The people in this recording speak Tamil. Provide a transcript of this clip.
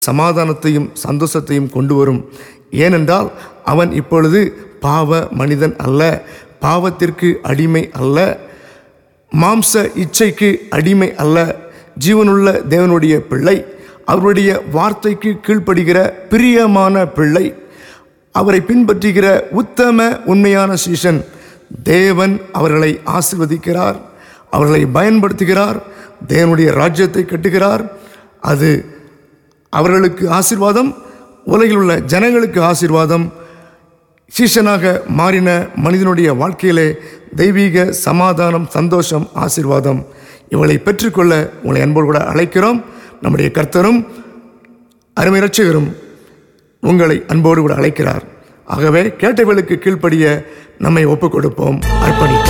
சமாதானத்தையும் சந்தோஷத்தையும் கொண்டு வரும் ஏனென்றால் அவன் இப்பொழுது பாவ மனிதன் அல்ல பாவத்திற்கு அடிமை அல்ல மாம்ச இச்சைக்கு அடிமை அல்ல ஜீவனுள்ள தேவனுடைய பிள்ளை அவருடைய வார்த்தைக்கு கீழ்ப்படுகிற பிரியமான பிள்ளை அவரை பின்பற்றுகிற உத்தம உண்மையான சீஷன் தேவன் அவர்களை ஆசிர்வதிக்கிறார் அவர்களை பயன்படுத்துகிறார் தேவனுடைய ராஜ்யத்தை கட்டுகிறார் அது அவர்களுக்கு ஆசீர்வாதம் உலகில் உள்ள ஜனங்களுக்கு ஆசீர்வாதம் சீஷனாக மாறின மனிதனுடைய வாழ்க்கையிலே தெய்வீக சமாதானம் சந்தோஷம் ஆசீர்வாதம் இவளை பெற்றுக்கொள்ள உங்களை அன்போடு கூட அழைக்கிறோம் நம்முடைய கர்த்தரும் அருமை இரட்சகரும் உங்களை அன்போடு கூட அழைக்கிறார் ஆகவே கேட்டவர்களுக்கு கீழ்ப்படிய நம்மை ஒப்புக் கொடுப்போம் அர்ப்பணிப்போம்